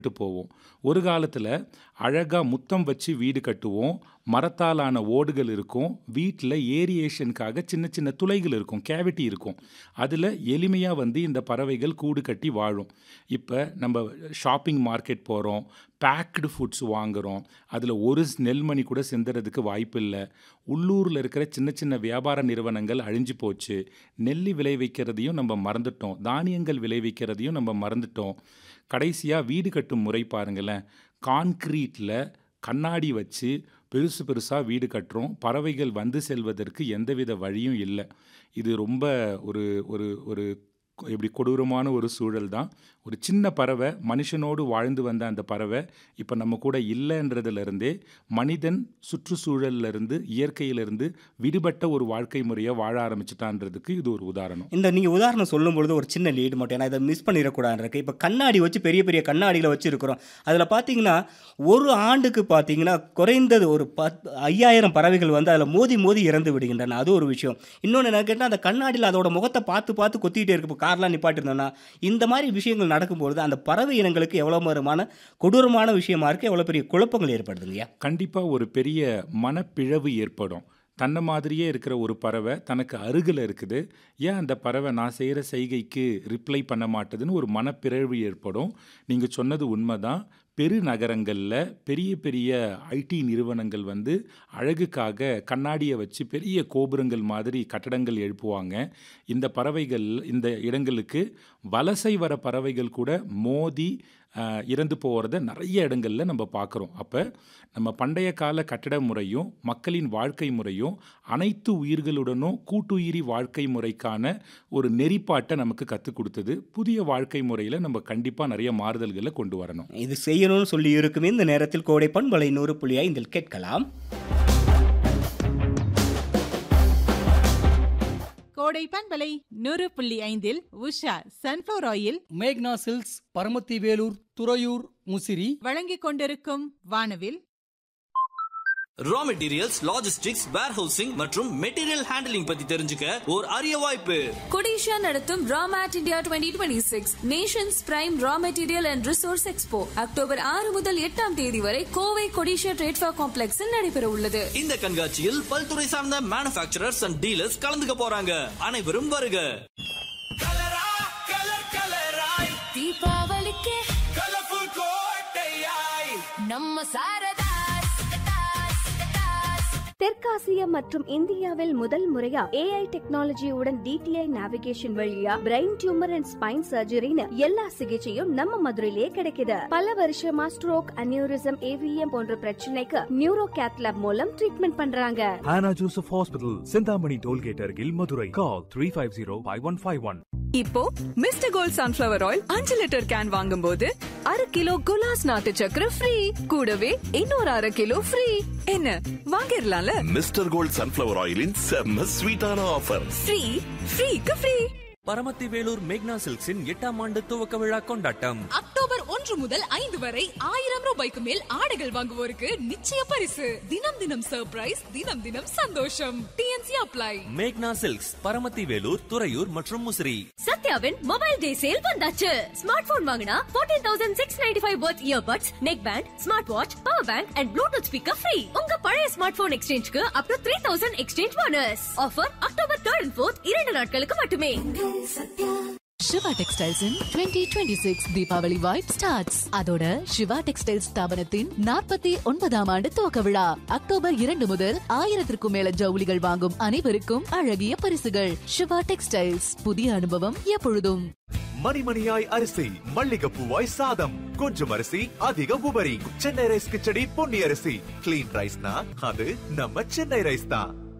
விட்டு போவோம் ஒரு காலத்தில் அழகாக முத்தம் வச்சு வீடு கட்டுவோம் மரத்தாலான ஓடுகள் இருக்கும் வீட்டில் ஏரியேஷனுக்காக சின்ன சின்ன துளைகள் இருக்கும் கேவிட்டி இருக்கும் அதில் எளிமையாக வந்து இந்த பறவைகள் கூடு கட்டி வாழும் இப்போ நம்ம ஷாப்பிங் மார்க்கெட் போகிறோம் பேக்டு ஃபுட்ஸ் வாங்குகிறோம் அதில் ஒரு நெல்மணி கூட சிந்துறதுக்கு வாய்ப்பு இல்லை உள்ளூரில் இருக்கிற சின்ன சின்ன வியாபார நிறுவனங்கள் அழிஞ்சு போச்சு நெல்லி விளைவிக்கிறதையும் நம்ம மறந்துட்டோம் தானியங்கள் விளைவிக்கிறதையும் நம்ம மறந்துட்டோம் கடைசியாக வீடு கட்டும் முறை பாருங்களேன் கான்க்ரீட்டில் கண்ணாடி வச்சு பெருசு பெருசாக வீடு கட்டுறோம் பறவைகள் வந்து செல்வதற்கு எந்தவித வழியும் இல்லை இது ரொம்ப ஒரு ஒரு ஒரு எப்படி கொடூரமான ஒரு சூழல் தான் ஒரு சின்ன பறவை மனுஷனோடு வாழ்ந்து வந்த அந்த பறவை இப்போ நம்ம கூட இல்லைன்றதுலேருந்தே மனிதன் சுற்றுச்சூழல்லேருந்து இயற்கையிலிருந்து விடுபட்ட ஒரு வாழ்க்கை முறையை வாழ ஆரம்பிச்சிட்டான்றதுக்கு இது ஒரு உதாரணம் இந்த நீங்கள் உதாரணம் சொல்லும் பொழுது ஒரு சின்ன லீடு மட்டும் ஏன்னா இதை மிஸ் பண்ணிடக்கூடாது இருக்கு இப்போ கண்ணாடி வச்சு பெரிய பெரிய கண்ணாடியில் வச்சுருக்கிறோம் அதில் பார்த்தீங்கன்னா ஒரு ஆண்டுக்கு பார்த்தீங்கன்னா குறைந்தது ஒரு பத் ஐயாயிரம் பறவைகள் வந்து அதில் மோதி மோதி இறந்து விடுகின்றன அது ஒரு விஷயம் இன்னொன்று என்ன கேட்டால் அந்த கண்ணாடியில் அதோட முகத்தை பார்த்து பார்த்து கொத்திக்கிட்டே இருக்கு இப்போ கார்லாம் நிப்பாட்டிருந்தோம்னா இந்த மாதிரி விஷயங்கள் நடக்கும்பொழுது அந்த பறவை இனங்களுக்கு எவ்வளோ மரமான கொடூரமான விஷயமா இருக்குது எவ்வளோ பெரிய குழப்பங்கள் ஏற்படுதுங்கய்யா கண்டிப்பாக ஒரு பெரிய மனப்பிழவு ஏற்படும் தன்னை மாதிரியே இருக்கிற ஒரு பறவை தனக்கு அருகில் இருக்குது ஏன் அந்த பறவை நான் செய்கிற செய்கைக்கு ரிப்ளை பண்ண மாட்டுதுன்னு ஒரு மனப்பிறழ்வு ஏற்படும் நீங்கள் சொன்னது உண்மைதான் பெருநகரங்களில் பெரிய பெரிய ஐடி நிறுவனங்கள் வந்து அழகுக்காக கண்ணாடியை வச்சு பெரிய கோபுரங்கள் மாதிரி கட்டடங்கள் எழுப்புவாங்க இந்த பறவைகள் இந்த இடங்களுக்கு வலசை வர பறவைகள் கூட மோதி ஆஹ், இறந்து போகிறத நிறைய இடங்களில் நம்ம பார்க்குறோம் அப்போ நம்ம பண்டைய கால கட்டட முறையும் மக்களின் வாழ்க்கை முறையும் அனைத்து உயிர்களுடனும் கூட்டுயிரி வாழ்க்கை முறைக்கான ஒரு நெறிப்பாட்டை நமக்கு கற்றுக் கொடுத்தது புதிய வாழ்க்கை முறையில் நம்ம கண்டிப்பாக நிறைய மாறுதல்களை கொண்டு வரணும் இது செய்யணும்னு சொல்லி இருக்கும் இந்த நேரத்தில் கோடை பண்பலை நூறு புள்ளி ஐந்தில் கேட்கலாம் கோடை பண்பலை நூறு புள்ளி ஐந்தில் உஷா சன்ஃப்ளவர் ஆயில் மேக்னா சில்க்ஸ் பரமத்தி வேலூர் துறையூர் முசிறி வழங்கிக் கொண்டிருக்கும் வானவில் ரா மெட்டீரியல்ஸ் லாஜிஸ்டிக்ஸ் வேர்ஹவுசிங் மற்றும் மெட்டீரியல் ஹேண்டலிங் பத்தி தெரிஞ்சுக்க ஒரு அரிய வாய்ப்பு கொடிஷா நடத்தும் RAWMET India twenty twenty six nations prime raw material and resource expo October ஆறு முதல் எட்டாம் தேதி வரை கோவை கொடிஷா ட்ரேட்ஃபா காம்ப்ளெக்ஸில் நடைபெற உள்ளது இந்த கண்காட்சியில் பல்துறை சார்ந்த மேனுஃபேக்சரர்ஸ் அண்ட் டீலர்ஸ் கலந்துக்க போறாங்க அனைவரும் வருக தீபாவளிக்கு நம்ம சாரதாஸ் தெற்காசியா மற்றும் இந்தியாவில் முதல் முறையா ஏஐ டெக்னாலஜியுடன் டிடிஐ நேவிகேஷன் வழியா பிரெயின் டியூமர் அண்ட் ஸ்பைன் சர்ஜரின்னு எல்லா சிகிச்சையும் நம்ம மதுரையிலே கிடைக்குது பல வருஷமா ஸ்ட்ரோக் அனியூரிசம் ஏவிஎம் போன்ற பிரச்சனைக்கு நியூரோ கேத்லாப் மூலம் ட்ரீட்மெண்ட் பண்றாங்க Hannah Joseph Hospital, Sindhamani Tollgate Argil, Madurai. Call 350-5151. இப்போ மிஸ்டர் கோல்ட் சன்ஃப்ளவர் ஆயில் அஞ்சு லிட்டர் கேன் வாங்கும்போது அரை கிலோ குலாஸ் நாட்டு சக்கரை ஃப்ரீ கூடவே இன்னொரு அரை கிலோ ஃப்ரீ என்ன வாங்கிடலாம்ல மிஸ்டர் கோல்ட் சன்ஃப்ளவர் ஆயிலின் செம்ம ஸ்வீட்டான ஆஃபர் ஃப்ரீ ஃப்ரீக்கு ஃப்ரீ பரமத்தி வேலூர் மேக்னா சில்க்ஸின் எட்டாம் ஆண்டு துவக்க விழா கொண்டாட்டம் அக்டோபர் ஒன்று முதல் ஐந்து வரை ஆயிரம் ரூபாய்க்கு மேல் ஆடைகள் வாங்குவோருக்கு நிச்சய பரிசு தினம் தினம் சர்ப்ரைஸ் தினம் தினம் சந்தோஷம் டிஎன்சி அப்ளை மேக்னா சில்க்ஸ் பரமத்தி வேலூர் துறையூர் மற்றும் முசிறி சத்யாவின் மொபைல் டே சேல் வந்தாச்சு ஸ்மார்ட் போன் வாங்கினா fourteen thousand six ninety five worth earbuds neck band smart watch power bank and Bluetooth speaker free உங்க பழைய ஸ்மார்ட் போன் எக்ஸ்சேஞ்சுக்கு up to three thousand exchange bonus offer October third and fourth இரண்டு நாட்களுக்கு மட்டுமே Siva textiles twenty twenty six Deepavali vibe starts அதோட Siva textiles ஸ்தாபனத்தின் நாற்பத்தி ஒன்பதாம் ஆண்டு துவக்க விழா அக்டோபர் இரண்டு முதல் ஆயிரத்திற்கும் மேல ஜவுளிகள் வாங்கும் அனைவருக்கும் அழகிய பரிசுகள் சிவா டெக்ஸ்டைல்ஸ் புதிய அனுபவம் எப்பொழுதும் மணிமணியாய் அரிசி மல்லிகைப்பூவாய் சாதம் கொஞ்சம் அரிசி அதிக உபரி சென்னை ரைஸ் கிச்சடி பொன்னி அரிசி கிளீன் ரைஸ்னா அது நம்ம சென்னை ரைஸ் தான்